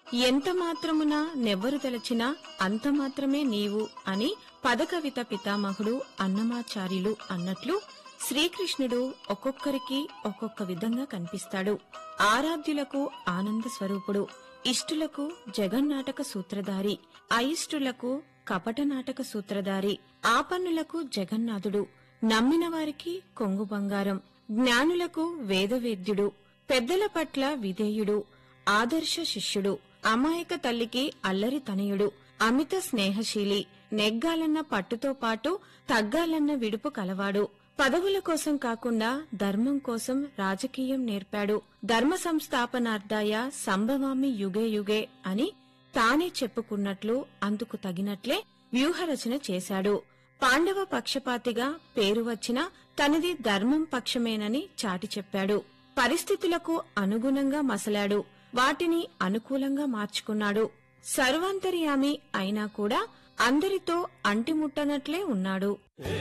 ఎంత మాత్రమున నెవ్వరు తలచినా అంత మాత్రమే నీవు అని పదకవిత పితామహుడు అన్నమాచార్యులు అన్నట్లు శ్రీకృష్ణుడు ఒక్కొక్కరికి ఒక్కొక్క విధంగా కనిపిస్తాడు ఆరాధ్యులకు ఆనంద స్వరూపుడు ఇష్టులకు జగన్నాటక సూత్రధారి అయిష్టులకు కపట నాటక సూత్రధారి ఆపన్నులకు జగన్నాథుడు నమ్మిన వారికి కొంగు బంగారం జ్ఞానులకు వేదవేద్యుడు పెద్దల పట్ల విధేయుడు ఆదర్శ శిష్యుడు అమాయక తల్లికి అల్లరి తనయుడు అమిత స్నేహశీలి నెగ్గాలన్న పట్టుతో పాటు తగ్గాలన్న విడుపు కలవాడు పదవుల కోసం కాకుండా ధర్మం కోసం రాజకీయం నేర్పాడు ధర్మ సంస్థాపనార్థాయ సంభవామి యుగే యుగే అని తానే చెప్పుకున్నట్లు అందుకు తగినట్లే వ్యూహరచన చేశాడు పాండవ పక్షపాతిగా పేరు వచ్చినా తనది ధర్మం పక్షమేనని చాటి చెప్పాడు పరిస్థితులకు అనుగుణంగా మసలాడు వాటిని అనుకూలంగా మార్చుకున్నాడు సర్వాంతర్యామి అయినా కూడా అందరితో అంటిముట్టనట్లే ఉన్నాడు